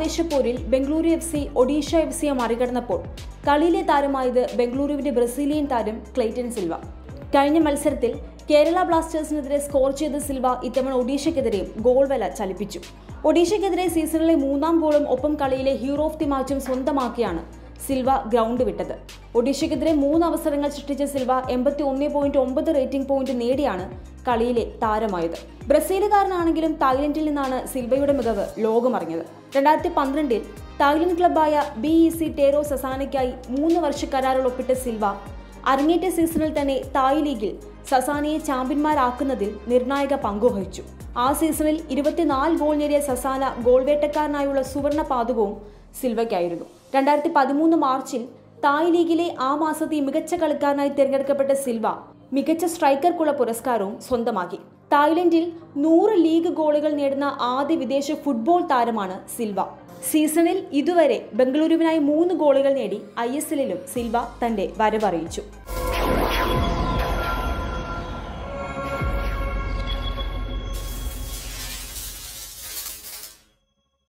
ആവേശപ്പോരിൽ Bengaluru F C Odisha F സിയെ മറികടന്നപ്പോൾ കളിയിലെ താരമായത് ബംഗളൂരുവിന്റെ ബ്രസീലിയൻ താരം ക്ലെയ്റ്റൻ സിൽവ കഴിഞ്ഞ മത്സരത്തിൽ കേരള ബ്ലാസ്റ്റേഴ്സിനെതിരെ സ്കോർ ചെയ്ത സിൽവ ഇത്തവണ ഒഡീഷയ്ക്കെതിരെയും ഗോൾ വല ചലിപ്പിച്ചു ഒഡീഷയ്ക്കെതിരെ സീസണിലെ മൂന്നാം ഗോളും ഒപ്പം കളിയിലെ ഹീറോ ഓഫ് ദി മാച്ചും സ്വന്തമാക്കിയാണ് സിൽവ ഗ്രൗണ്ട് വിട്ടത് ഒഡീഷയ്ക്കെതിരെ മൂന്ന് അവസരങ്ങൾ സൃഷ്ടിച്ച സിൽവ എൺപത്തി ഒന്ന് പോയിന്റ് ഒമ്പത് റേറ്റിംഗ് പോയിന്റ് നേടിയാണ് കളിയിലെ താരമായത് ബ്രസീലുകാരനാണെങ്കിലും തായ്ലൻഡിൽ നിന്നാണ് സിൽവയുടെ മികവ് ലോകമറിഞ്ഞത് രണ്ടായിരത്തി പന്ത്രണ്ടിൽ തായ്ലൻഡ് ക്ലബായ ബി ഇ സി ടേറോ സസാനയ്ക്കായി മൂന്ന് വർഷ കരാറിൽ ഒപ്പിട്ട സിൽവ അരങ്ങേറ്റ സീസണിൽ തന്നെ തായ് ലീഗിൽ സസാനയെ ചാമ്പ്യന്മാരാക്കുന്നതിൽ നിർണായക പങ്കുവഹിച്ചു ആ സീസണിൽ ഇരുപത്തിനാല് ഗോൾ നേടിയ സസാന ഗോൾ വേട്ടക്കാരനായുള്ള സുവർണ പാതകവും സിൽവയ്ക്കായിരുന്നു രണ്ടായിരത്തി പതിമൂന്ന് മാർച്ചിൽ തായ് ലീഗിലെ ആ മാസത്തെ മികച്ച കളിക്കാരനായി തിരഞ്ഞെടുക്കപ്പെട്ട സിൽവ മികച്ച സ്ട്രൈക്കർക്കുള്ള പുരസ്കാരവും സ്വന്തമാക്കി തായ്ലൻഡിൽ നൂറ് ലീഗ് ഗോളുകൾ നേടുന്ന ആദ്യ വിദേശ ഫുട്ബോൾ താരമാണ് സിൽവ സീസണിൽ ഇതുവരെ ബംഗളൂരുവിനായി മൂന്ന് ഗോളുകൾ നേടി ഐ എസ് എല്ലിലും സിൽവ തന്റെ വരവറിയിച്ചു